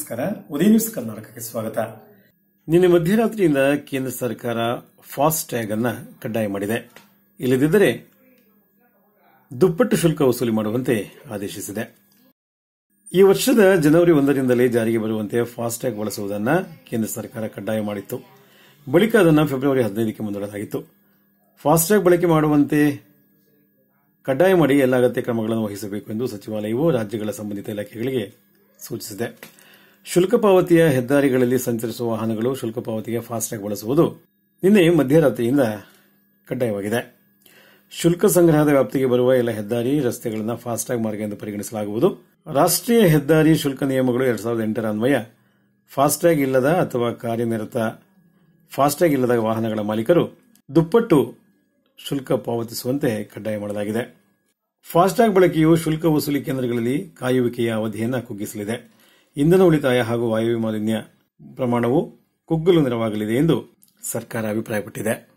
ನಮಸ್ಕಾರ ಉದಯ ನ್ಯೂಸ್ ಕರ್ನಾಟಕಕ್ಕೆ ಸ್ವಾಗತ ನಿನ್ನೆ ಮಧ್ಯರಾತ್ರಿಯಿಂದ ಕೇಂದ್ರ ಸರ್ಕಾರ ಫಾಸ್ಟ್ ಟ್ಯಾಗ್ ಅನ್ನ ಕಡ್ಡಾಯ ಮಾಡಿದೆ ಇಲ್ಲದಿದ್ದರೆ ದುಪ್ಪಟ್ಟು ಶುಲ್ಕ ವಸೂಲಿ ಮಾಡುವಂತೆ ಆದೇಶಿಸಿದೆ ಈ ವರ್ಷದ ಜನವರಿ ಒಂದರಿಂದಲೇ ಜಾರಿಗೆ ಬರುವಂತೆ ಫಾಸ್ಟ್ ಟ್ಯಾಗ್ ಬಳಸುವುದನ್ನು ಕೇಂದ್ರ ಸರ್ಕಾರ ಕಡ್ಡಾಯ ಮಾಡಿತ್ತು ಬಳಿಕ ಅದನ್ನು ಫೆಬ್ರವರಿ ಹದಿನೈದಕ್ಕೆ ಮುಂದೂಡಲಾಗಿತ್ತು ಫಾಸ್ಟ್ ಟ್ಯಾಗ್ ಬಳಕೆ ಮಾಡುವಂತೆ ಕಡ್ಡಾಯ ಮಾಡಿ ಎಲ್ಲ ಅಗತ್ಯ ಕ್ರಮಗಳನ್ನು ವಹಿಸಬೇಕು ಎಂದು ಸಚಿವಾಲಯವು ರಾಜ್ಯಗಳ ಸಂಬಂಧಿತ ಇಲಾಖೆಗಳಿಗೆ ಸೂಚಿಸಿದೆ ಶುಲ್ಕ ಪಾವತಿಯ ಹೆದ್ದಾರಿಗಳಲ್ಲಿ ಸಂಚರಿಸುವ ವಾಹನಗಳು ಶುಲ್ಕ ಪಾವತಿಗೆ ಫಾಸ್ಟ್ಯಾಗ್ ಬಳಸುವುದು ನಿನ್ನೆ ಮಧ್ಯರಾತ್ರಿಯಿಂದ ಕಡ್ಡಾಯವಾಗಿದೆ ಶುಲ್ಕ ಸಂಗ್ರಹದ ವ್ಯಾಪ್ತಿಗೆ ಬರುವ ಎಲ್ಲ ಹೆದ್ದಾರಿ ರಸ್ತೆಗಳನ್ನು ಫಾಸ್ಟ್ಯಾಗ್ ಮಾರ್ಗ ಎಂದು ಪರಿಗಣಿಸಲಾಗುವುದು ರಾಷ್ಟ್ರೀಯ ಹೆದ್ದಾರಿ ಶುಲ್ಕ ನಿಯಮಗಳು ಎರಡ್ ಸಾವಿರದ ಎಂಟರ ಅನ್ವಯ ಫಾಸ್ಟ್ಯಾಗ್ ಇಲ್ಲದ ಅಥವಾ ಕಾರ್ಯನಿರತ ಫಾಸ್ಟ್ಯಾಗ್ ಇಲ್ಲದ ವಾಹನಗಳ ಮಾಲೀಕರು ದುಪ್ಪಟ್ಟು ಶುಲ್ಕ ಪಾವತಿಸುವಂತೆ ಕಡ್ಡಾಯ ಮಾಡಲಾಗಿದೆ ಫಾಸ್ಟ್ಯಾಗ್ ಬಳಕೆಯು ಶುಲ್ಕ ವಸೂಲಿ ಕೇಂದ್ರಗಳಲ್ಲಿ ಕಾಯುವಿಕೆಯ ಅವಧಿಯನ್ನು ಕುಗ್ಗಿಸಲಿದೆ ಇಂಧನ ಉಳಿತಾಯ ಹಾಗೂ ವಾಯು ಮಾಲಿನ್ಯ ಪ್ರಮಾಣವು ಕುಗ್ಗಲು ನೆರವಾಗಲಿದೆ ಎಂದು ಸರ್ಕಾರ ಅಭಿಪ್ರಾಯಪಟ್ಟಿದೆ